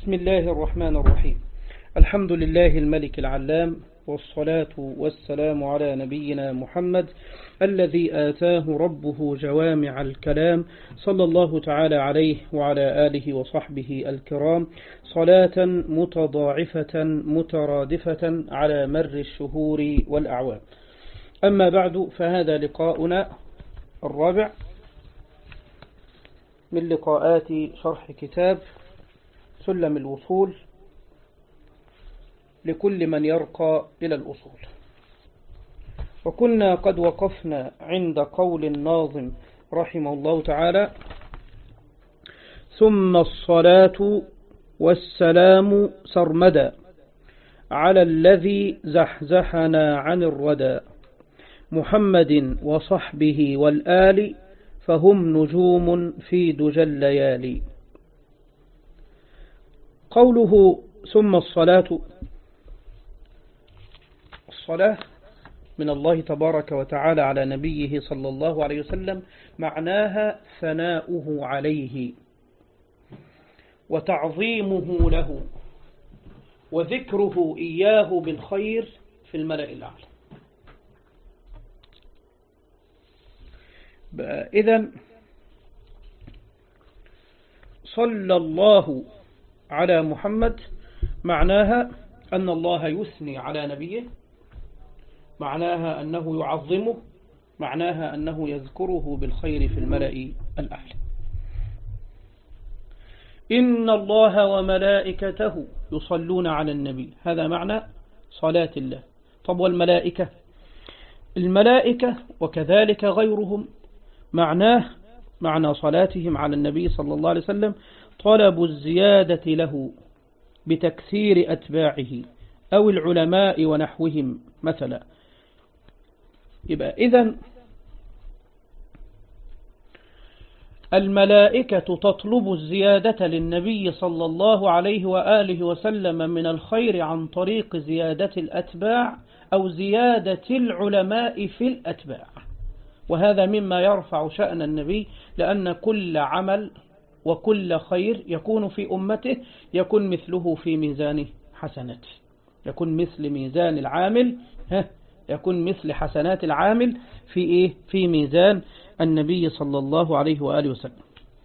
بسم الله الرحمن الرحيم الحمد لله الملك العلام والصلاة والسلام على نبينا محمد الذي آتاه ربه جوامع الكلام صلى الله تعالى عليه وعلى آله وصحبه الكرام صلاة متضاعفة مترادفة على مر الشهور والأعوام أما بعد فهذا لقاؤنا الرابع من لقاءات شرح كتاب سلم الوصول لكل من يرقى إلى الأصول وكنا قد وقفنا عند قول الناظم رحمه الله تعالى ثم الصلاة والسلام سرمدا على الذي زحزحنا عن الردى محمد وصحبه والآل فهم نجوم في دجى الليالي قوله ثم الصلاة الصلاة من الله تبارك وتعالى على نبيه صلى الله عليه وسلم معناها ثناؤه عليه وتعظيمه له وذكره إياه بالخير في الملأ الأعلى إذا صلى الله على محمد معناها أن الله يثني على نبيه معناها أنه يعظمه معناها أنه يذكره بالخير في الملأ الأعلى إن الله وملائكته يصلون على النبي هذا معنى صلاة الله طب والملائكة الملائكة وكذلك غيرهم معناه معنى صلاتهم على النبي صلى الله عليه وسلم طلب الزيادة له بتكثير أتباعه أو العلماء ونحوهم مثلا يبقى إذن الملائكة تطلب الزيادة للنبي صلى الله عليه وآله وسلم من الخير عن طريق زيادة الأتباع أو زيادة العلماء في الأتباع وهذا مما يرفع شأن النبي لأن كل عمل وكل خير يكون في أمته يكون مثله في ميزان حسناته يكون مثل ميزان العامل يكون مثل حسنات العامل في إيه في ميزان النبي صلى الله عليه وآله وسلم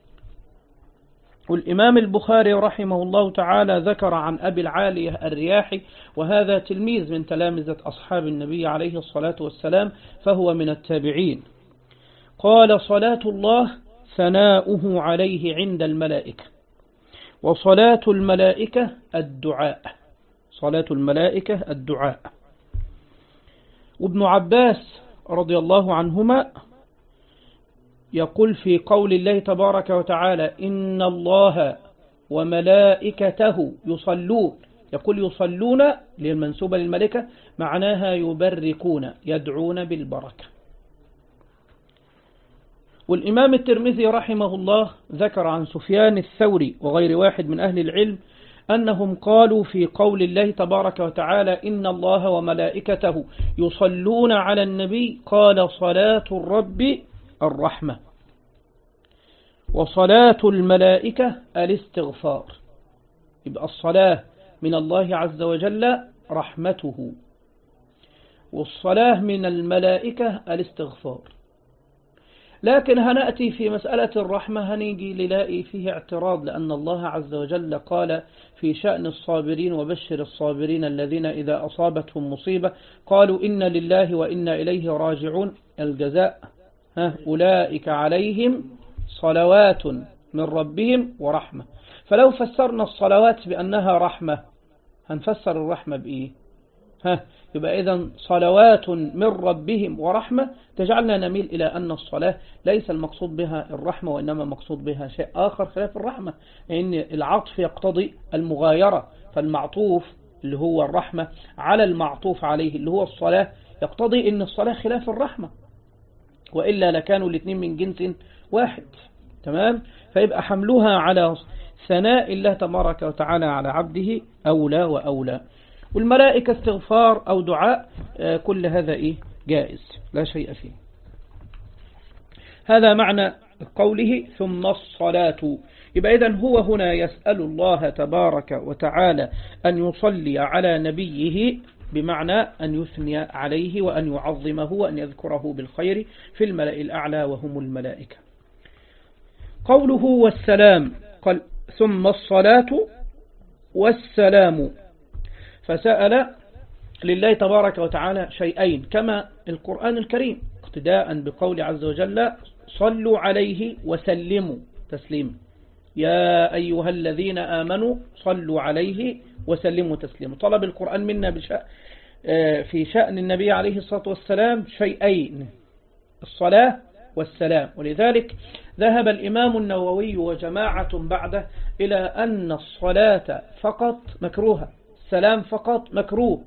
والإمام البخاري رحمه الله تعالى ذكر عن أبي العالية الرياحي وهذا تلميذ من تلامذة أصحاب النبي عليه الصلاة والسلام فهو من التابعين قال صلاة الله ثناؤه عليه عند الملائكة وصلاة الملائكة الدعاء صلاة الملائكة الدعاء وابن عباس رضي الله عنهما يقول في قول الله تبارك وتعالى إن الله وملائكته يصلون يقول يصلون للمنسوبة للملكة معناها يبركون يدعون بالبركة والإمام الترمذي رحمه الله ذكر عن سفيان الثوري وغير واحد من أهل العلم أنهم قالوا في قول الله تبارك وتعالى إن الله وملائكته يصلون على النبي قال صلاة الرب الرحمة وصلاة الملائكة الاستغفار يبقى الصلاة من الله عز وجل رحمته والصلاة من الملائكة الاستغفار لكن هنأتي في مسألة الرحمة هنيجي للاقي فيه اعتراض لأن الله عز وجل قال في شأن الصابرين وبشر الصابرين الذين إذا أصابتهم مصيبة قالوا إن لله وإنا إليه راجعون الجزاء ها أولئك عليهم صلوات من ربهم ورحمة فلو فسرنا الصلوات بأنها رحمة هنفسر الرحمة بإيه ها يبقى إذا صلوات من ربهم ورحمة تجعلنا نميل إلى أن الصلاة ليس المقصود بها الرحمة وإنما مقصود بها شيء آخر خلاف الرحمة لأن يعني العطف يقتضي المغايرة فالمعطوف اللي هو الرحمة على المعطوف عليه اللي هو الصلاة يقتضي أن الصلاة خلاف الرحمة وإلا لكانوا الاثنين من جنس واحد تمام فيبقى حملها على ثناء الله تبارك وتعالى على عبده أولى وأولى والملائكة استغفار أو دعاء كل هذا إيه جائز لا شيء فيه هذا معنى قوله ثم الصلاة يبقى إذن هو هنا يسأل الله تبارك وتعالى أن يصلي على نبيه بمعنى أن يثني عليه وأن يعظمه وأن يذكره بالخير في الملأ الأعلى وهم الملائكة قوله والسلام قال ثم الصلاة والسلام فسأل لله تبارك وتعالى شيئين كما القرآن الكريم اقتداء بقول عز وجل صلوا عليه وسلموا تسليما يا أيها الذين آمنوا صلوا عليه وسلموا تسليما طلب القرآن منا بشأن في شأن النبي عليه الصلاة والسلام شيئين الصلاة والسلام ولذلك ذهب الإمام النووي وجماعة بعده إلى أن الصلاة فقط مكروهة السلام فقط مكروه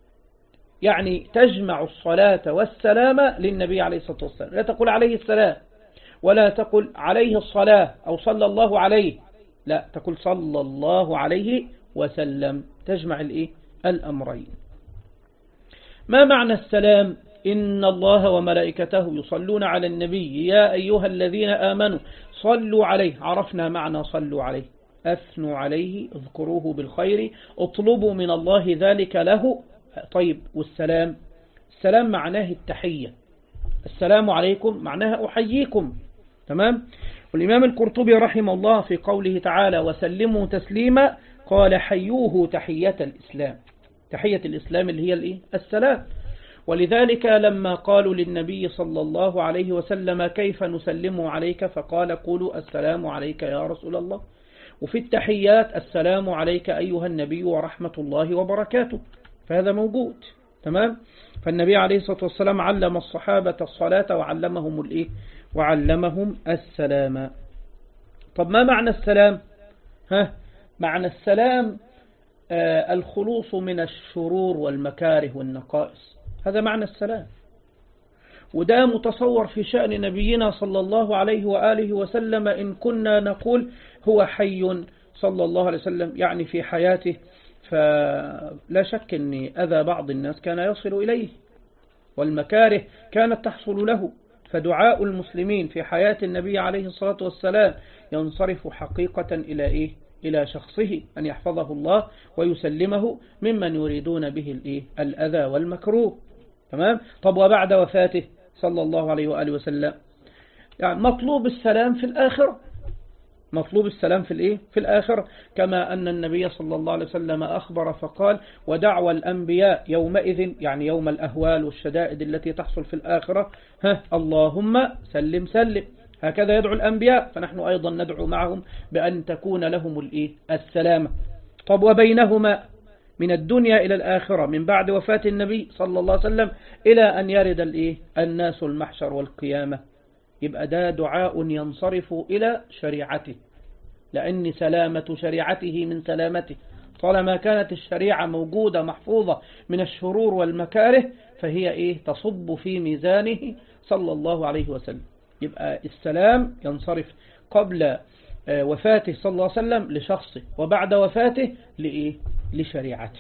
يعني تجمع الصلاة والسلام للنبي عليه الصلاة والسلام لا تقول عليه السلام ولا تقل عليه الصلاة أو صلى الله عليه لا تقول صلى الله عليه وسلم تجمع الإيه؟ الأمرين ما معنى السلام إن الله وملائكته يصلون على النبي يا أيها الذين آمنوا صلوا عليه عرفنا معنى صلوا عليه أثنوا عليه اذكروه بالخير اطلبوا من الله ذلك له طيب والسلام السلام معناه التحية السلام عليكم معناها أحييكم تمام والإمام القرطبي رحمه الله في قوله تعالى وسلموا تسليما قال حيوه تحية الإسلام تحية الإسلام اللي هي الإيه؟ السلام ولذلك لما قالوا للنبي صلى الله عليه وسلم كيف نسلم عليك فقال قولوا السلام عليك يا رسول الله وفي التحيات السلام عليك أيها النبي ورحمة الله وبركاته فهذا موجود تمام فالنبي عليه الصلاة والسلام علم الصحابة الصلاة وعلمهم الإيه وعلمهم السلام طب ما معنى السلام ها معنى السلام آه الخلوص من الشرور والمكاره والنقائص هذا معنى السلام وده متصور في شأن نبينا صلى الله عليه وآله وسلم إن كنا نقول هو حي صلى الله عليه وسلم يعني في حياته فلا شك أن أذى بعض الناس كان يصل إليه والمكاره كانت تحصل له فدعاء المسلمين في حياة النبي عليه الصلاة والسلام ينصرف حقيقة إلى إيه؟ إلى شخصه أن يحفظه الله ويسلمه ممن يريدون به الإيه؟ الأذى والمكروه تمام طب وبعد وفاته صلى الله عليه وآله وسلم يعني مطلوب السلام في الآخرة مطلوب السلام في الإيه؟ في الآخرة كما أن النبي صلى الله عليه وسلم أخبر فقال ودعوى الأنبياء يومئذ يعني يوم الأهوال والشدائد التي تحصل في الآخرة ها اللهم سلم سلم هكذا يدعو الأنبياء فنحن أيضا ندعو معهم بأن تكون لهم الإيه؟ السلامة طب وبينهما من الدنيا إلى الآخرة من بعد وفاة النبي صلى الله عليه وسلم إلى أن يرد الإيه؟ الناس المحشر والقيامة يبقى ده دعاء ينصرف إلى شريعته لأن سلامة شريعته من سلامته طالما كانت الشريعة موجودة محفوظة من الشرور والمكاره فهي إيه تصب في ميزانه صلى الله عليه وسلم يبقى السلام ينصرف قبل وفاته صلى الله عليه وسلم لشخصه وبعد وفاته لإيه لشريعته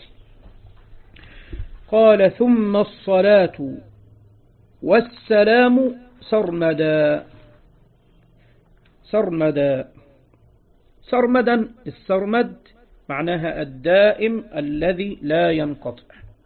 قال ثم الصلاة والسلام سرمدا سرمدا سرمدا السرمد معناها الدائم الذي لا ينقطع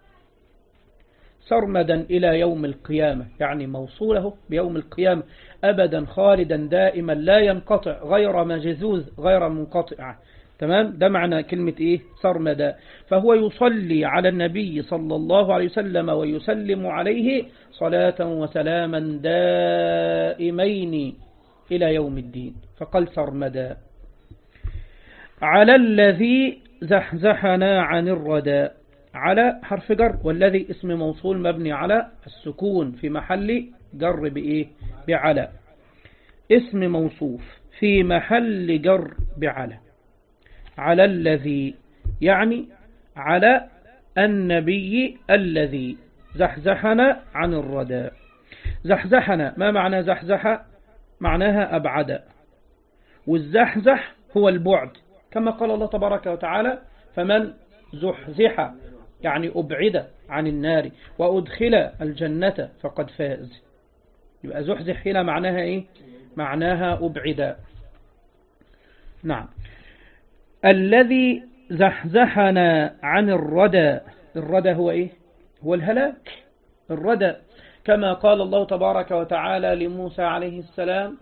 سرمدا إلى يوم القيامة يعني موصوله بيوم القيامة أبدا خالدا دائما لا ينقطع غير مجزوز غير منقطع تمام ده معنى كلمة إيه سرمدا فهو يصلي على النبي صلى الله عليه وسلم ويسلم عليه صلاة وسلاما دائمين إلى يوم الدين فقال سرمدا على الذي زحزحنا عن الردى على حرف جر والذي اسم موصول مبني على السكون في محل جر بإيه بعلى اسم موصوف في محل جر بعلى على الذي يعني على النبي الذي زحزحنا عن الردى زحزحنا ما معنى زحزح معناها أبعد والزحزح هو البعد كما قال الله تبارك وتعالى فمن زحزح يعني أبعد عن النار وأدخل الجنة فقد فاز يبقى زحزح هنا معناها إيه معناها أبعد نعم الذي زحزحنا عن الردى الردى هو إيه هو الهلاك الردى كما قال الله تبارك وتعالى لموسى عليه السلام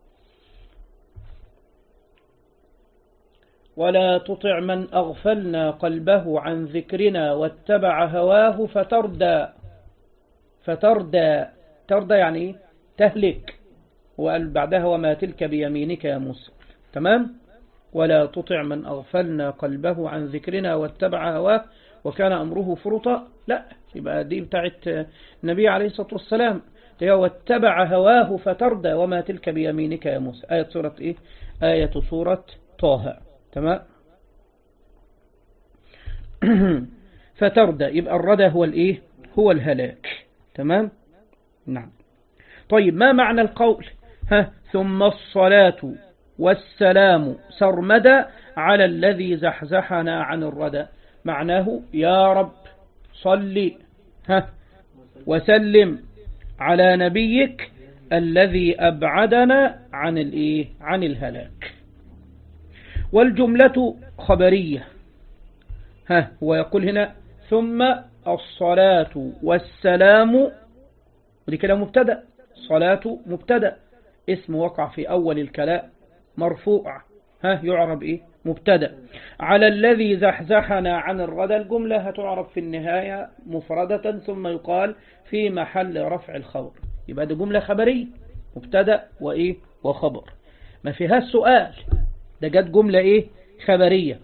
ولا تطع من أغفلنا قلبه عن ذكرنا واتبع هواه فتردى فتردى تردى يعني تهلك وقال بعدها وما تلك بيمينك يا موسى تمام ولا تطع من أغفلنا قلبه عن ذكرنا واتبع هواه وكان أمره فرطا لا يبقى دي بتاعت النبي عليه الصلاة والسلام واتبع هواه فتردى وما تلك بيمينك يا موسى آية سورة إيه آية سورة طه تمام فتردى يبقى الردى هو الإيه هو الهلاك تمام نعم طيب ما معنى القول ها ثم الصلاة والسلام سرمدا على الذي زحزحنا عن الردى معناه يا رب صل ها وسلم على نبيك الذي أبعدنا عن الإيه عن الهلاك والجملة خبرية ها هو يقول هنا ثم الصلاة والسلام ودي كلام مبتدا صلاة مبتدا اسم وقع في أول الكلام مرفوع ها يعرب إيه مبتدا على الذي زحزحنا عن الردى الجملة هتعرب في النهاية مفردة ثم يقال في محل رفع الخبر يبقى دي جملة خبرية مبتدا وإيه وخبر ما فيها السؤال ده جت جملة إيه خبرية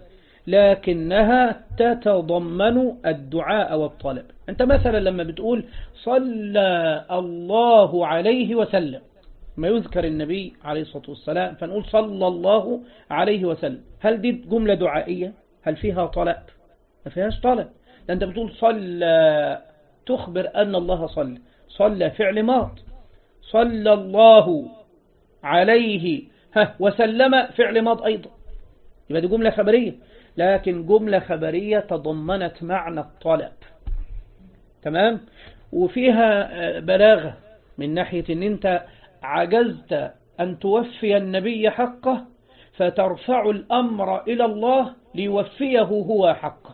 لكنها تتضمن الدعاء والطلب أنت مثلا لما بتقول صلى الله عليه وسلم ما يذكر النبي عليه الصلاة والسلام فنقول صلى الله عليه وسلم هل دي جملة دعائية هل فيها طلب ما فيهاش طلب ده أنت بتقول صلى تخبر أن الله صلى صلى فعل ماض صلى الله عليه ها وسلم فعل ماض أيضا يبقى دي جملة خبرية لكن جملة خبرية تضمنت معنى الطلب تمام وفيها بلاغة من ناحية ان انت عجزت ان توفي النبي حقه فترفع الامر الى الله ليوفيه هو حقه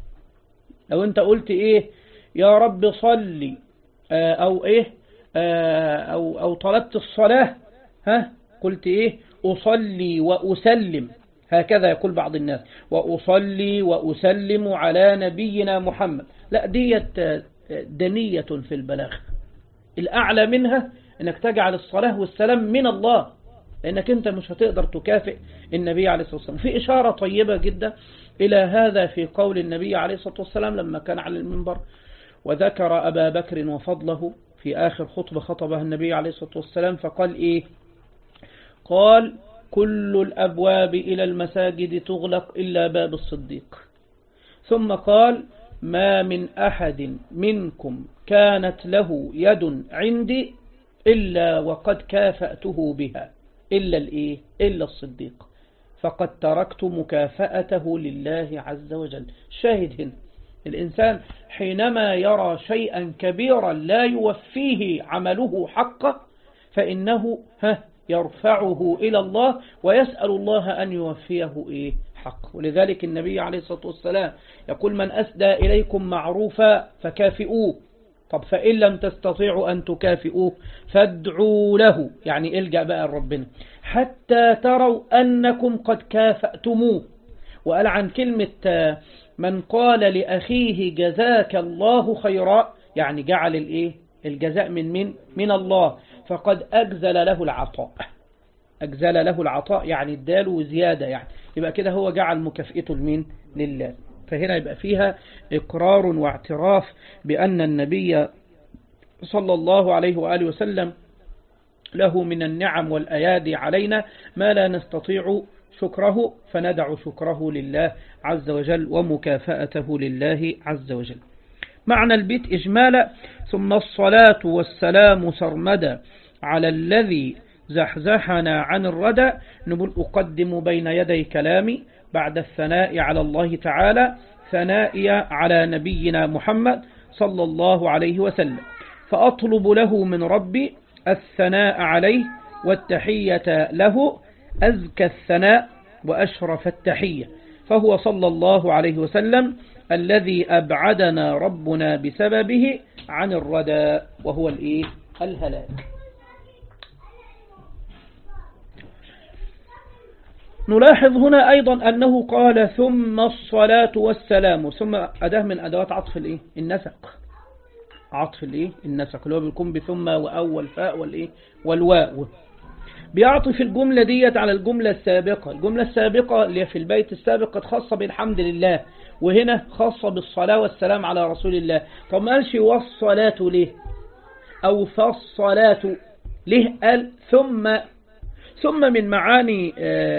لو انت قلت ايه يا رب صلي او ايه او, أو طلبت الصلاة ها قلت ايه اصلي واسلم هكذا يقول بعض الناس وأصلي وأسلم على نبينا محمد لا ديت دنية في البلاغة الأعلى منها أنك تجعل الصلاة والسلام من الله لأنك أنت مش هتقدر تكافئ النبي عليه الصلاة والسلام في إشارة طيبة جدا إلى هذا في قول النبي عليه الصلاة والسلام لما كان على المنبر وذكر أبا بكر وفضله في آخر خطبة خطبها النبي عليه الصلاة والسلام فقال إيه قال كل الأبواب إلى المساجد تغلق إلا باب الصديق ثم قال ما من أحد منكم كانت له يد عندي إلا وقد كافأته بها إلا الإيه إلا الصديق فقد تركت مكافأته لله عز وجل شاهد هنا الإنسان حينما يرى شيئا كبيرا لا يوفيه عمله حقه فإنه ها يرفعه إلى الله ويسأل الله أن يوفيه إيه حق ولذلك النبي عليه الصلاة والسلام يقول من أسدى إليكم معروفا فكافئوه طب فإن لم تستطيعوا أن تكافئوه فادعوا له يعني الجأ بقى ربنا حتى تروا أنكم قد كافأتموه وقال عن كلمة من قال لأخيه جزاك الله خيرا يعني جعل الإيه الجزاء من من من الله فقد أجزل له العطاء أجزل له العطاء يعني اداله زيادة يعني يبقى كده هو جعل مكافئته لمين لله فهنا يبقى فيها إقرار واعتراف بأن النبي صلى الله عليه وآله وسلم له من النعم والأيادي علينا ما لا نستطيع شكره فندع شكره لله عز وجل ومكافأته لله عز وجل معنى البيت إجمالا ثم الصلاة والسلام سرمدا على الذي زحزحنا عن الردى نقول أقدم بين يدي كلامي بعد الثناء على الله تعالى ثنائي على نبينا محمد صلى الله عليه وسلم فأطلب له من ربي الثناء عليه والتحية له أزكى الثناء وأشرف التحية فهو صلى الله عليه وسلم الذي أبعدنا ربنا بسببه عن الردى وهو الإيه الهلاك نلاحظ هنا أيضا أنه قال ثم الصلاة والسلام ثم أداة من أدوات عطف الإيه النسق عطف الإيه النسق اللي هو بيكون بثم وأول فاء والإيه والواو بيعطف الجملة ديت على الجملة السابقة الجملة السابقة اللي في البيت السابق قد خاصة بالحمد لله وهنا خاصة بالصلاة والسلام على رسول الله طب ما قالش والصلاة ليه أو فالصلاة ليه قال ثم ثم من معاني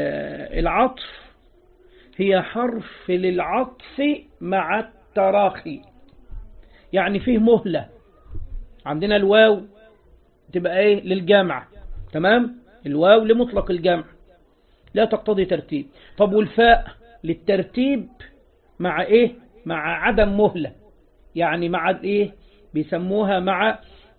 العطف هي حرف للعطف مع التراخي يعني فيه مهلة عندنا الواو تبقى ايه للجامعة تمام الواو لمطلق الجمع لا تقتضي ترتيب طب والفاء للترتيب مع ايه مع عدم مهلة يعني مع الايه بيسموها مع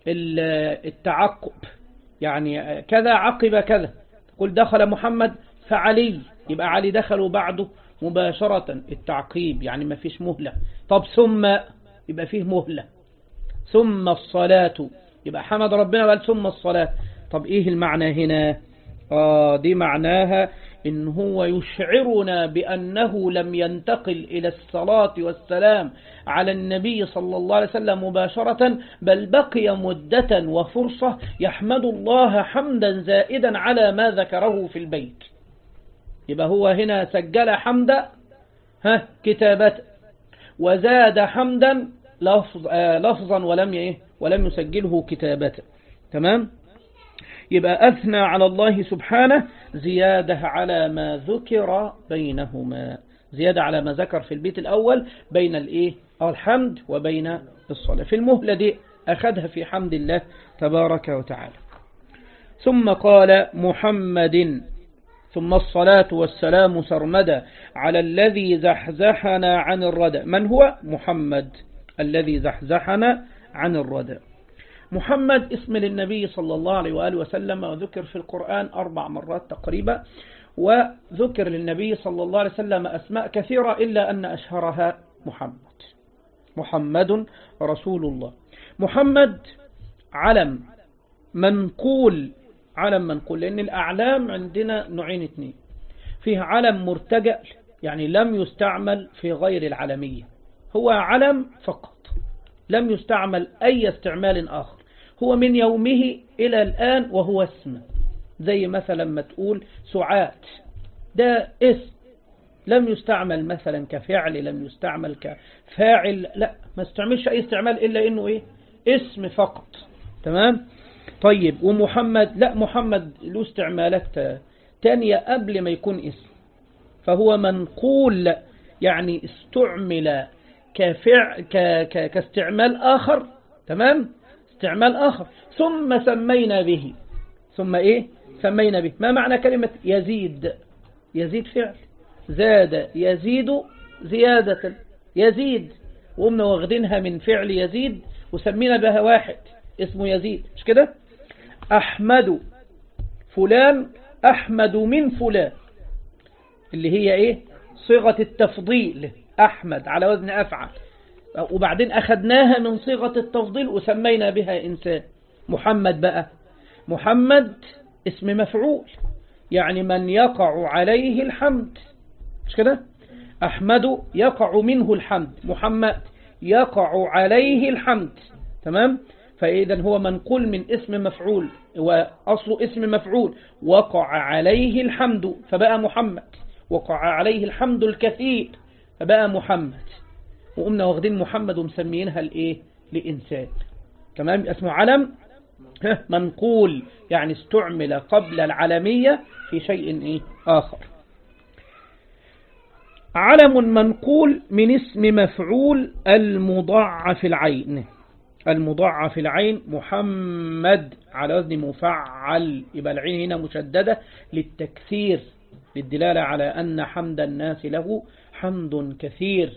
التعقب يعني كذا عقب كذا تقول دخل محمد فعلي يبقى علي دخلوا بعده مباشرة التعقيب يعني ما فيش مهلة طب ثم يبقى فيه مهلة ثم الصلاة يبقى حمد ربنا قال ثم الصلاة طب ايه المعنى هنا آه دي معناها إن هو يشعرنا بأنه لم ينتقل إلى الصلاة والسلام على النبي صلى الله عليه وسلم مباشرة بل بقي مدة وفرصة يحمد الله حمدا زائدا على ما ذكره في البيت يبقى هو هنا سجل حمدا ها كتابة وزاد حمدا لفظ آه لفظا ولم ايه ولم يسجله كتابة تمام يبقى أثنى على الله سبحانه زيادة على ما ذكر بينهما زيادة على ما ذكر في البيت الأول بين الإيه أو الحمد وبين الصلاة في المهلة دي أخذها في حمد الله تبارك وتعالى ثم قال محمد ثم الصلاة والسلام سرمدا على الذي زحزحنا عن الردى من هو محمد الذي زحزحنا عن الردى محمد اسم للنبي صلى الله عليه وآله وسلم وذكر في القرآن أربع مرات تقريبا وذكر للنبي صلى الله عليه وسلم أسماء كثيرة إلا أن أشهرها محمد محمد رسول الله محمد علم منقول علم منقول لأن الأعلام عندنا نوعين اثنين فيه علم مرتجع يعني لم يستعمل في غير العلمية هو علم فقط لم يستعمل أي استعمال آخر هو من يومه إلى الآن وهو اسم زي مثلا ما تقول سعاد ده اسم لم يستعمل مثلا كفعل لم يستعمل كفاعل لا ما استعملش أي استعمال إلا إنه إيه اسم فقط تمام طيب ومحمد لا محمد له استعمالات تانية قبل ما يكون اسم فهو منقول يعني استعمل كفع ك... ك... كاستعمال آخر تمام استعمال آخر ثم سمينا به ثم إيه سمينا به ما معنى كلمة يزيد يزيد فعل زاد يزيد زيادة يزيد وقمنا واخدينها من فعل يزيد وسمينا بها واحد اسمه يزيد مش كده أحمد فلان أحمد من فلان اللي هي إيه صيغة التفضيل أحمد على وزن أفعل وبعدين أخذناها من صيغة التفضيل وسمينا بها إنسان محمد بقى محمد اسم مفعول يعني من يقع عليه الحمد مش كده أحمد يقع منه الحمد محمد يقع عليه الحمد تمام فإذا هو منقول من اسم مفعول وأصله اسم مفعول وقع عليه الحمد فبقى محمد وقع عليه الحمد الكثير فبقى محمد وقمنا واخدين محمد ومسمينها الايه لإنسان تمام اسمه علم منقول يعني استعمل قبل العلمية في شيء إيه آخر علم منقول من اسم مفعول المضاعف العين المضاعف العين محمد على وزن مفعل يبقى العين هنا مشددة للتكثير للدلالة على أن حمد الناس له حمد كثير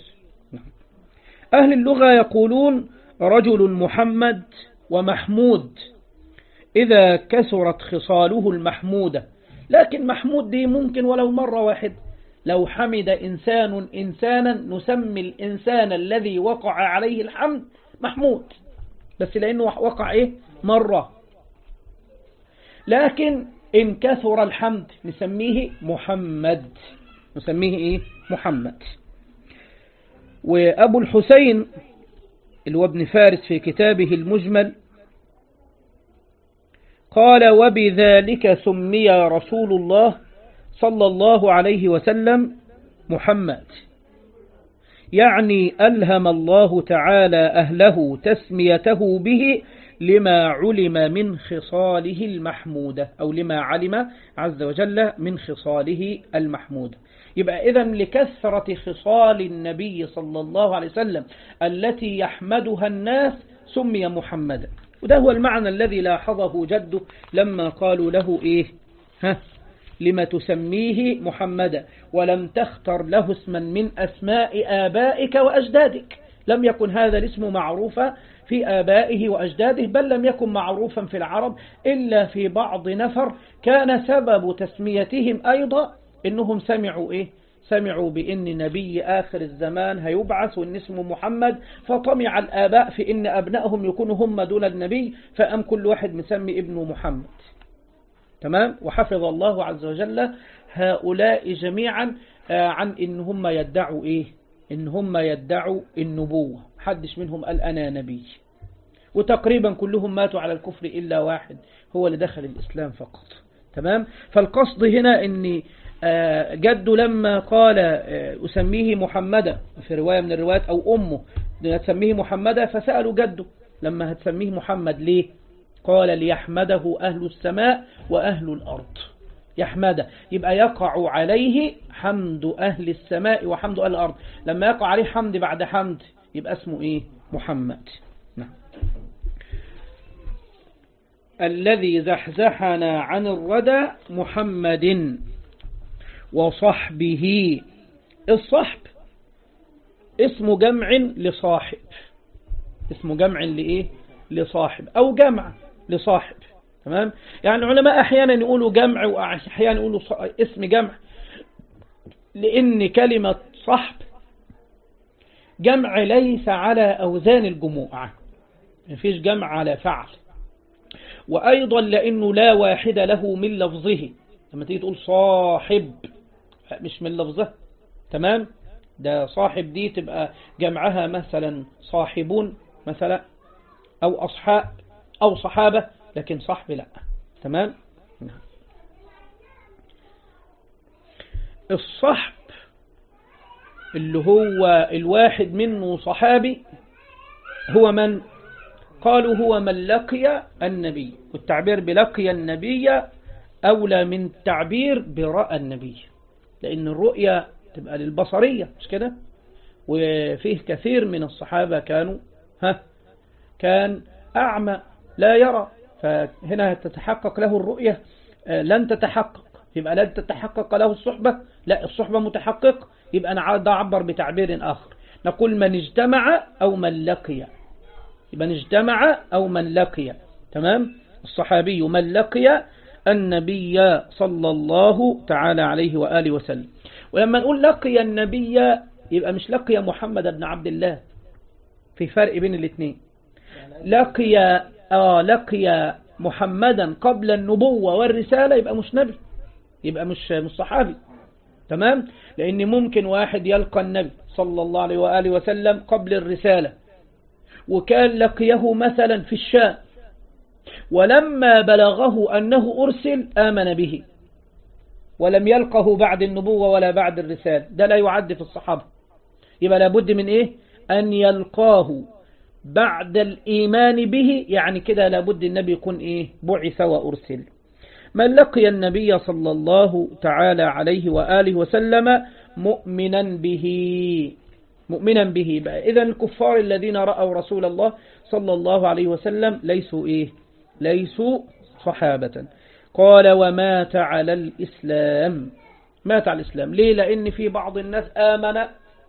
أهل اللغة يقولون رجل محمد ومحمود إذا كثرت خصاله المحمودة لكن محمود دي ممكن ولو مرة واحدة لو حمد إنسان إنسانا نسمي الإنسان الذي وقع عليه الحمد محمود بس لأنه وقع إيه مرة لكن إن كثر الحمد نسميه محمد نسميه إيه محمد وأبو الحسين اللي هو ابن فارس في كتابه المجمل قال وبذلك سمي رسول الله صلى الله عليه وسلم محمد يعني ألهم الله تعالى أهله تسميته به لما علم من خصاله المحمودة أو لما علم عز وجل من خصاله المحمودة يبقى إذا لكثرة خصال النبي صلى الله عليه وسلم التي يحمدها الناس سمي محمدا وده هو المعنى الذي لاحظه جده لما قالوا له إيه ها لما تسميه محمدا ولم تختر له اسما من أسماء آبائك وأجدادك لم يكن هذا الاسم معروفا في آبائه وأجداده بل لم يكن معروفا في العرب إلا في بعض نفر كان سبب تسميتهم أيضا إنهم سمعوا إيه سمعوا بإن نبي آخر الزمان هيبعث وإن اسمه محمد فطمع الآباء في إن أبنائهم يكونوا هم دون النبي فأم كل واحد مسمي ابنه محمد تمام وحفظ الله عز وجل هؤلاء جميعا عن إن هم يدعوا إيه إن هم يدعوا النبوة حدش منهم قال أنا نبي وتقريبا كلهم ماتوا على الكفر إلا واحد هو اللي دخل الإسلام فقط تمام فالقصد هنا أن جده لما قال أسميه محمدا في رواية من الروايات أو أمه تسميه محمدا فسألوا جده لما هتسميه محمد ليه قال ليحمده أهل السماء وأهل الأرض يحمده يبقى يقع عليه حمد أهل السماء وحمد أهل الأرض لما يقع عليه حمد بعد حمد يبقى اسمه إيه محمد نعم الذي زحزحنا عن الردى محمد وصحبه الصحب اسم جمع لصاحب اسم جمع لإيه لصاحب أو جمع لصاحب تمام يعني العلماء أحيانا يقولوا جمع وأحيانا يقولوا اسم جمع لأن كلمة صحب جمع ليس على أوزان الجموع مفيش جمع على فعل وأيضا لأنه لا واحد له من لفظه لما تيجي تقول صاحب مش من لفظه تمام ده صاحب دي تبقى جمعها مثلا صاحبون مثلا أو أصحاب أو صحابة لكن صحب لا تمام الصحب اللي هو الواحد منه صحابي هو من قالوا هو من لقي النبي والتعبير بلقي النبي أولى من تعبير برأى النبي لأن الرؤية تبقى للبصرية مش كده وفيه كثير من الصحابة كانوا ها كان أعمى لا يرى فهنا تتحقق له الرؤية لن تتحقق يبقى لن تتحقق له الصحبة لا الصحبة متحقق يبقى أنا عاد أعبر بتعبير آخر نقول من اجتمع أو من لقي يبقى من اجتمع أو من لقي تمام الصحابي من لقي النبي صلى الله تعالى عليه وآله وسلم ولما نقول لقي النبي يبقى مش لقي محمد بن عبد الله في فرق بين الاثنين لقي آه لقي محمدا قبل النبوة والرسالة يبقى مش نبي يبقى مش مش صحابي تمام لأن ممكن واحد يلقى النبي صلى الله عليه وآله وسلم قبل الرسالة وكان لقيه مثلا في الشام ولما بلغه أنه أرسل آمن به ولم يلقه بعد النبوة ولا بعد الرسالة ده لا يعد في الصحابة يبقى لابد من إيه أن يلقاه بعد الإيمان به يعني كده لابد النبي يكون إيه بعث وأرسل من لقي النبي صلى الله تعالى عليه وآله وسلم مؤمنا به مؤمنا به إذا الكفار الذين رأوا رسول الله صلى الله عليه وسلم ليسوا إيه ليسوا صحابة قال ومات على الإسلام مات على الإسلام ليه لأن في بعض الناس آمن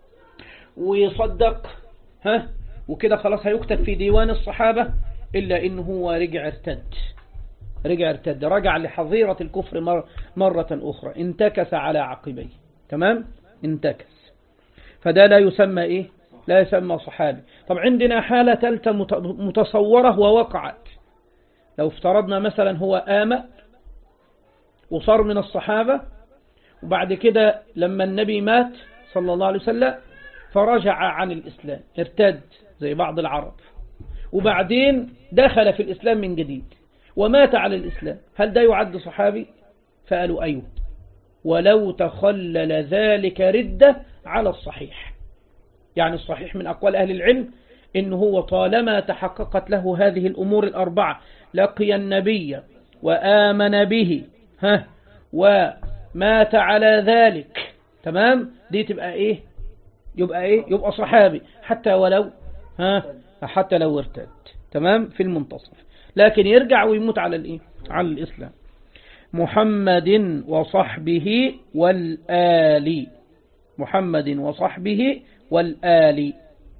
ويصدق ها وكده خلاص هيكتب في ديوان الصحابة إلا إنه هو رجع ارتد رجع ارتد رجع لحظيرة الكفر مر مرة أخرى انتكس على عقبيه تمام انتكس فده لا يسمى إيه لا يسمى صحابي طب عندنا حالة ثالثة متصورة ووقعت لو افترضنا مثلا هو آمن وصار من الصحابة وبعد كده لما النبي مات صلى الله عليه وسلم فرجع عن الإسلام ارتد زي بعض العرب وبعدين دخل في الإسلام من جديد ومات على الإسلام هل ده يعد صحابي فقالوا أيوه ولو تخلل ذلك ردة على الصحيح يعني الصحيح من أقوال أهل العلم إنه هو طالما تحققت له هذه الأمور الأربعة لقي النبي وآمن به ها ومات على ذلك تمام دي تبقى إيه يبقى إيه يبقى صحابي حتى ولو ها حتى لو ارتد تمام في المنتصف لكن يرجع ويموت على الإيه على الإسلام محمد وصحبه والآل محمد وصحبه والآل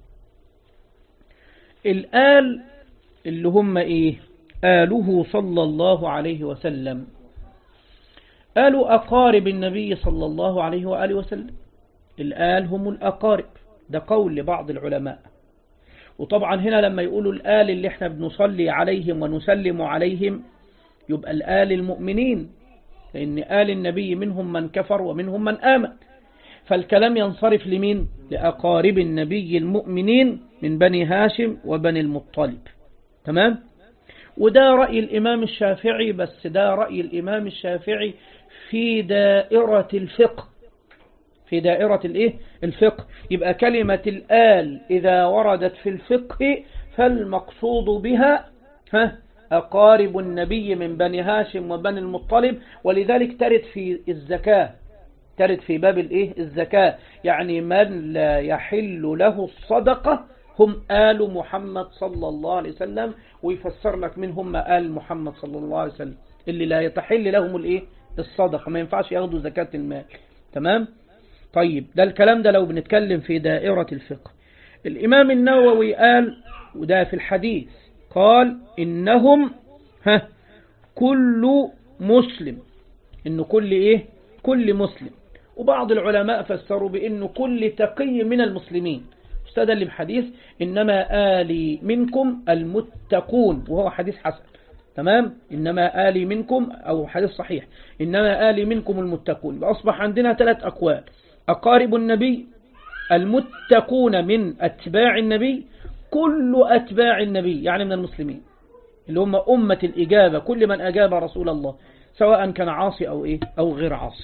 الآل اللي هم إيه آله صلى الله عليه وسلم آل أقارب النبي صلى الله عليه وآله وسلم الآل هم الأقارب ده قول لبعض العلماء وطبعا هنا لما يقولوا الآل اللي احنا بنصلي عليهم ونسلم عليهم يبقى الآل المؤمنين لأن آل النبي منهم من كفر ومنهم من آمن فالكلام ينصرف لمين لأقارب النبي المؤمنين من بني هاشم وبني المطلب تمام وده رأي الإمام الشافعي بس ده رأي الإمام الشافعي في دائرة الفقه في دائرة الإيه؟ الفقه يبقى كلمة الآل إذا وردت في الفقه فالمقصود بها ها أقارب النبي من بني هاشم وبني المطلب ولذلك ترد في الزكاة ترد في باب الإيه؟ الزكاة يعني من لا يحل له الصدقة هم آل محمد صلى الله عليه وسلم ويفسر لك من هم آل محمد صلى الله عليه وسلم اللي لا يتحل لهم الإيه؟ الصدقة ما ينفعش ياخدوا زكاة المال تمام طيب ده الكلام ده لو بنتكلم في دائرة الفقه الإمام النووي قال وده في الحديث قال إنهم ها كل مسلم إنه كل إيه كل مسلم وبعض العلماء فسروا بأنه كل تقي من المسلمين استدل بحديث إنما آلي منكم المتقون وهو حديث حسن تمام إنما آلي منكم أو حديث صحيح إنما آلي منكم المتقون أصبح عندنا ثلاث أقوال أقارب النبي المتقون من أتباع النبي كل أتباع النبي يعني من المسلمين اللي هم أمة الإجابة كل من أجاب رسول الله سواء كان عاصي أو إيه أو غير عاصي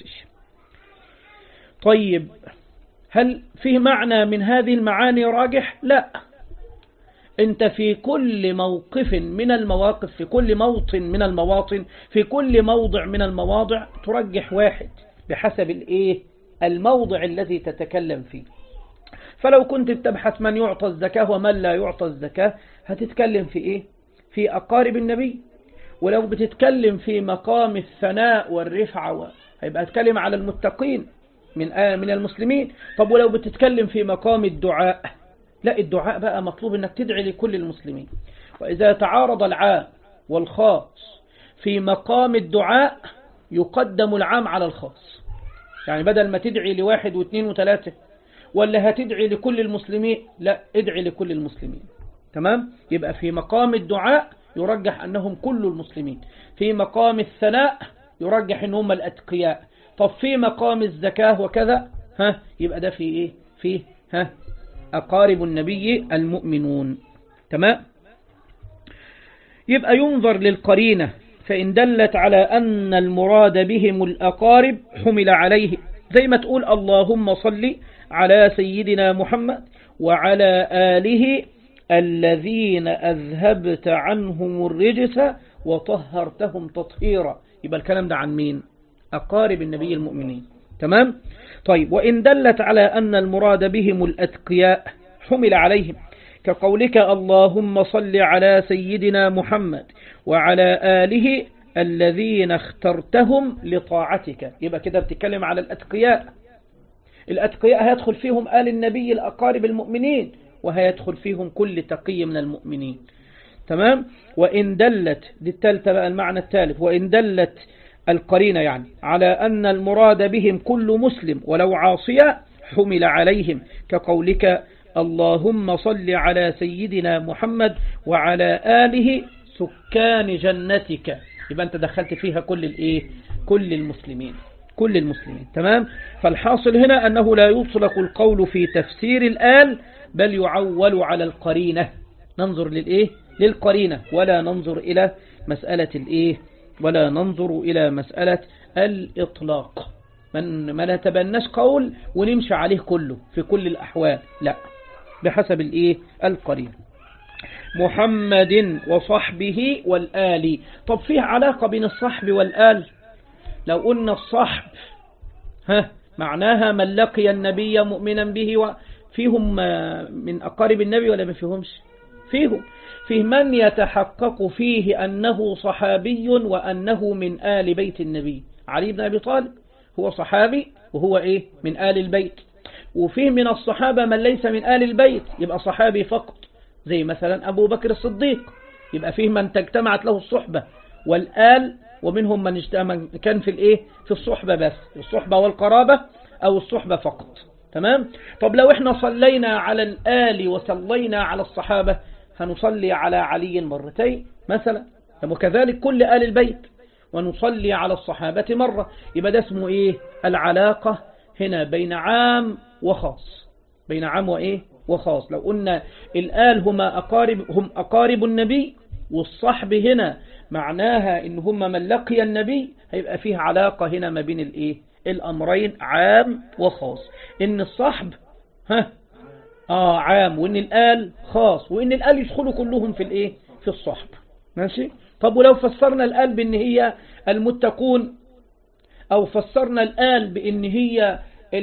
طيب هل فيه معنى من هذه المعاني راجح لا انت في كل موقف من المواقف في كل موطن من المواطن في كل موضع من المواضع ترجح واحد بحسب الايه الموضع الذي تتكلم فيه فلو كنت بتبحث من يعطى الزكاة ومن لا يعطى الزكاة هتتكلم في ايه في اقارب النبي ولو بتتكلم في مقام الثناء والرفعة هيبقى تتكلم على المتقين من من المسلمين طب ولو بتتكلم في مقام الدعاء لا الدعاء بقى مطلوب انك تدعي لكل المسلمين وإذا تعارض العام والخاص في مقام الدعاء يقدم العام على الخاص يعني بدل ما تدعي لواحد واثنين وثلاثة ولا هتدعي لكل المسلمين لا ادعي لكل المسلمين تمام يبقى في مقام الدعاء يرجح أنهم كل المسلمين في مقام الثناء يرجح أنهم الأتقياء طب في مقام الزكاة وكذا ها يبقى ده في ايه في ها أقارب النبي المؤمنون تمام يبقى ينظر للقرينة فإن دلت على أن المراد بهم الأقارب حمل عليه زي ما تقول اللهم صل على سيدنا محمد وعلى آله الذين أذهبت عنهم الرجس وطهرتهم تطهيرا يبقى الكلام ده عن مين أقارب النبي المؤمنين تمام طيب وإن دلت على أن المراد بهم الأتقياء حمل عليهم كقولك اللهم صل على سيدنا محمد وعلى آله الذين اخترتهم لطاعتك يبقى كده بتتكلم على الأتقياء الأتقياء هيدخل فيهم آل النبي الأقارب المؤمنين وهيدخل فيهم كل تقي من المؤمنين تمام وإن دلت دي التالتة بقى المعنى الثالث وإن دلت القرينة يعني على أن المراد بهم كل مسلم ولو عاصيا حمل عليهم كقولك اللهم صل على سيدنا محمد وعلى آله سكان جنتك يبقى أنت دخلت فيها كل الإيه كل المسلمين كل المسلمين تمام فالحاصل هنا أنه لا يطلق القول في تفسير الآل بل يعول على القرينة ننظر للإيه للقرينة ولا ننظر إلى مسألة الإيه ولا ننظر إلى مسألة الإطلاق من ما نتبناش قول ونمشي عليه كله في كل الأحوال لا بحسب الإيه القرينة محمد وصحبه والآل طب فيه علاقة بين الصحب والآل لو قلنا الصحب ها معناها من لقي النبي مؤمنا به وفيهم من أقارب النبي ولا ما فيهمش فيهم فيه من يتحقق فيه أنه صحابي وأنه من آل بيت النبي علي بن أبي طالب هو صحابي وهو إيه من آل البيت وفيه من الصحابة من ليس من آل البيت يبقى صحابي فقط زي مثلا أبو بكر الصديق يبقى فيه من تجتمعت له الصحبة والآل ومنهم من اجتمع كان في الايه في الصحبة بس الصحبة والقرابة او الصحبة فقط تمام طب لو احنا صلينا على الآل وصلينا على الصحابة هنصلي على علي مرتين مثلا وكذلك كل آل البيت ونصلي على الصحابة مرة يبقى ده اسمه ايه العلاقة هنا بين عام وخاص بين عام وايه وخاص لو قلنا الآل هما أقارب هم أقارب النبي والصحب هنا معناها ان هم من لقي النبي هيبقى فيه علاقة هنا ما بين الايه الامرين عام وخاص ان الصحب ها اه عام وان الآل خاص وان الآل يدخلوا كلهم في الايه في الصحب ماشي طب ولو فسرنا الآل بان هي المتقون او فسرنا الآل بان هي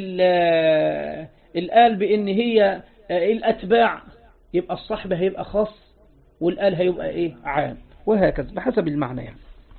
الآل بان هي الاتباع يبقى الصحب هيبقى خاص والآل هيبقى ايه عام وهكذا بحسب المعنى يعني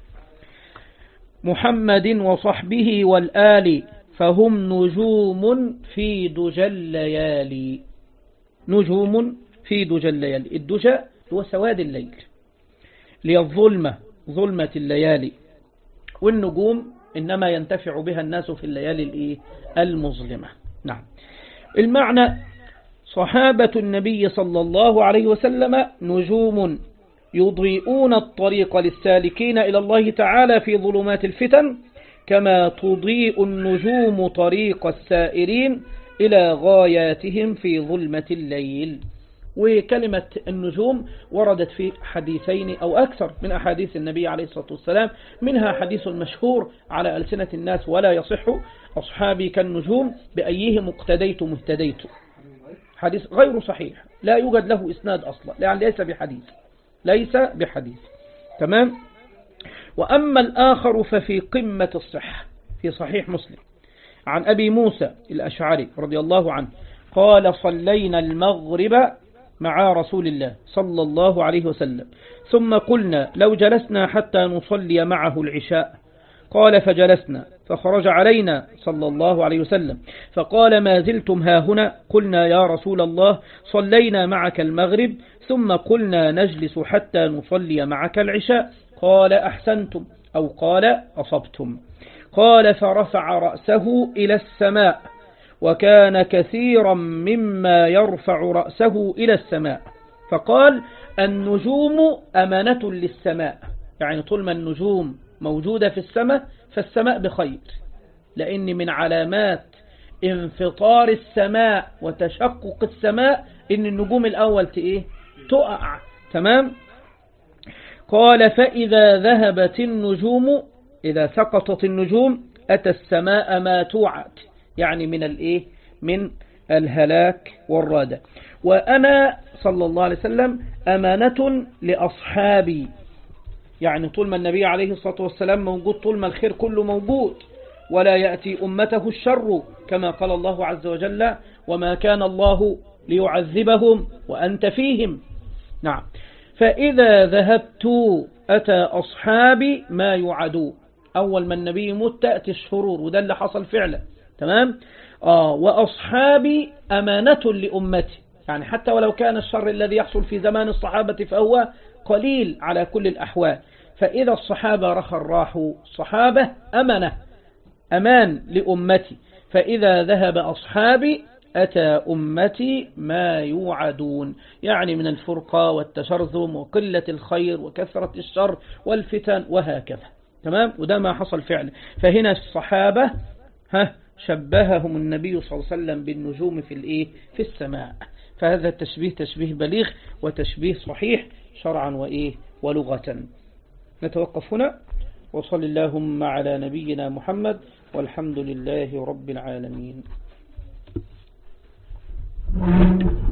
محمد وصحبه والآل فهم نجوم في دجى الليالي نجوم في دجى الليالي الدجى هو سواد الليل لي الظلمة ظلمة الليالي والنجوم إنما ينتفع بها الناس في الليالي الإيه؟ المظلمة نعم المعنى صحابة النبي صلى الله عليه وسلم نجوم يضيئون الطريق للسالكين إلى الله تعالى في ظلمات الفتن كما تضيء النجوم طريق السائرين إلى غاياتهم في ظلمة الليل وكلمة النجوم وردت في حديثين أو أكثر من أحاديث النبي عليه الصلاة والسلام منها حديث مشهور على ألسنة الناس ولا يصح أصحابي كالنجوم بأيهم اقتديت مهتديت حديث غير صحيح لا يوجد له إسناد أصلا لأن ليس بحديث ليس بحديث تمام وأما الآخر ففي قمة الصحة في صحيح مسلم عن أبي موسى الأشعري رضي الله عنه قال صلينا المغرب مع رسول الله صلى الله عليه وسلم ثم قلنا لو جلسنا حتى نصلي معه العشاء قال فجلسنا فخرج علينا صلى الله عليه وسلم فقال ما زلتم ها هنا قلنا يا رسول الله صلينا معك المغرب ثم قلنا نجلس حتى نصلي معك العشاء قال أحسنتم أو قال أصبتم قال فرفع رأسه إلى السماء وكان كثيرا مما يرفع رأسه إلى السماء فقال النجوم أمانة للسماء يعني طول ما النجوم موجودة في السماء فالسماء بخير لأن من علامات انفطار السماء وتشقق السماء إن النجوم الأول تإيه تقع تمام قال فإذا ذهبت النجوم إذا سقطت النجوم أتى السماء ما توعد يعني من الإيه من الهلاك والرادة وأنا صلى الله عليه وسلم أمانة لأصحابي يعني طول ما النبي عليه الصلاة والسلام موجود طول ما الخير كله موجود ولا يأتي أمته الشر كما قال الله عز وجل وما كان الله ليعذبهم وأنت فيهم نعم فإذا ذهبت أتى أصحابي ما يعدوا أول ما النبي يموت تأتي الشرور وده اللي حصل فعلا تمام آه وأصحابي أمانة لأمتي يعني حتى ولو كان الشر الذي يحصل في زمان الصحابة فهو قليل على كل الأحوال فإذا الصحابة رخى الراحوا الصحابة أمنة أمان لأمتي فإذا ذهب أصحابي أتى أمتي ما يوعدون يعني من الفرقة والتشرذم وقلة الخير وكثرة الشر والفتن وهكذا تمام وده ما حصل فعلا فهنا الصحابة ها شبههم النبي صلى الله عليه وسلم بالنجوم في الايه في السماء فهذا التشبيه تشبيه بليغ وتشبيه صحيح شرعا وايه ولغة نتوقف هنا وصل اللهم على نبينا محمد والحمد لله رب العالمين